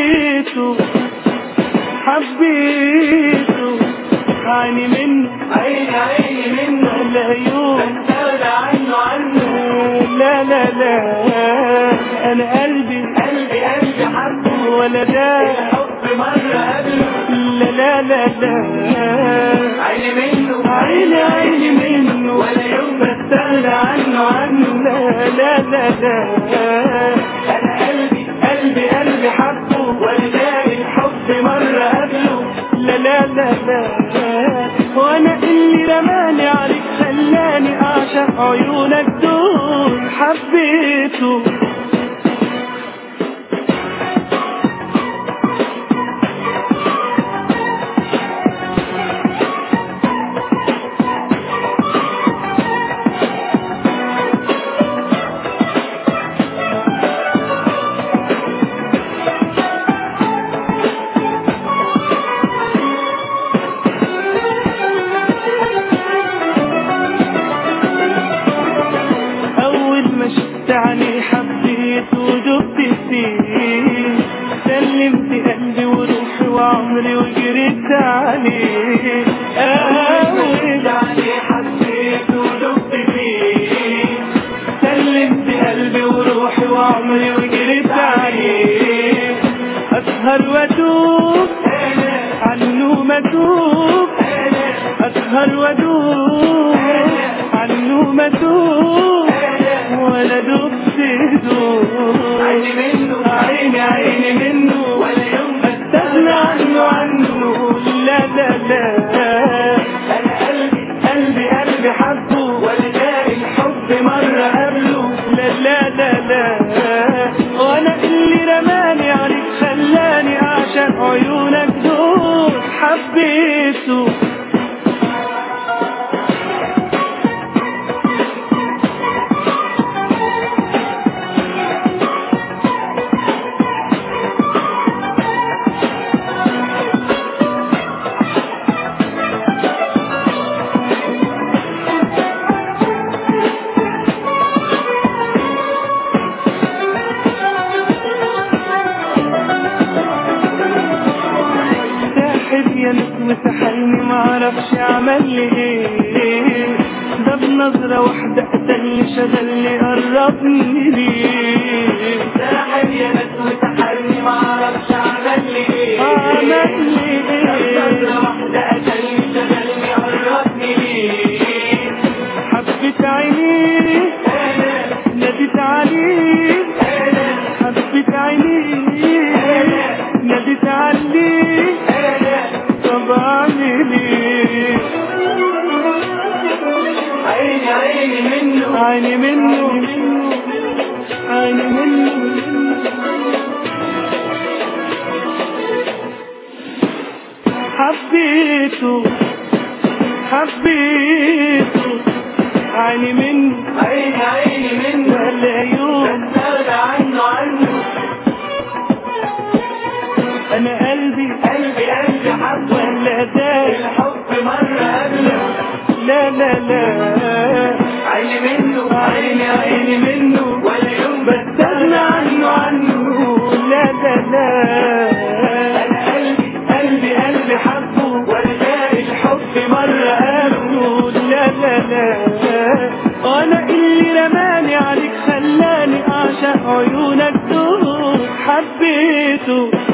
حبيته حبيته عيني منه عيني عيني منه لا يوم بستغنى عنه عنه لا لا لا انا قلبي قلبي قلبي حبه ولا ده الحب مرة قبله لا لا لا لا عيني منه عيني عيني منه ولا يوم بستغنى عنه عنه لا لا لا لا انا قلبي قلبي قلبي حبه ولذلك الحب مرة قبله لا لا لا لا وانا اللي رماني عليك خلاني اعشق عيونك دول حبيته اول ما شفت عليه حبيت ودبت فيه سلمت قلبي وروحي وعمري وجريت عليه اول عليه حبيت ودبت فيه سلمت قلبي وروحي وعمري وجريت عليه اسهر واتوب انا عنه متوب انا اسهر وادوب عنه متوب ولا دبت دوب عيني منه عيني عيني منه ولا يوم استغنى عنه عنه لا لا لا انا قلبي قلبي قلبي حبه ولذلك الحب مرة قبله لا لا لا لا وانا اللي رماني عليك خلاني اعشق عيونك دول حبيته ساحب يا نجم سحلني معرفش عمل لي ايه ده بنظرة واحدة قتلني شغلني قربني ليه ساحب يا ناس وسحرني معرفش عمل لي ايه عمل لي نظرة ايه واحدة قتلني شغلني قربني ليه حبيت عينيه انا ناديت عليه انا حبيت عينيه ناديت عليه انا طب اعمل ايه عيني عيني منه عيني منه عيني منه حبيته حبيته عيني منه عيني عيني منه ولا يوم بستغنى عنه عنه انا قلبي قلبي قلبي حبه ولا ده الحب مرة قبله لا لا لا عيني منه عيني عيني منه ولا يوم بستغنى عنه عنه لا لا لا انا قلبي قلبي قلبي حبه ولذلك الحب مرة قبله قالوا لا لا لا وانا اللي رماني عليك خلاني اعشق عيونك دول حبيته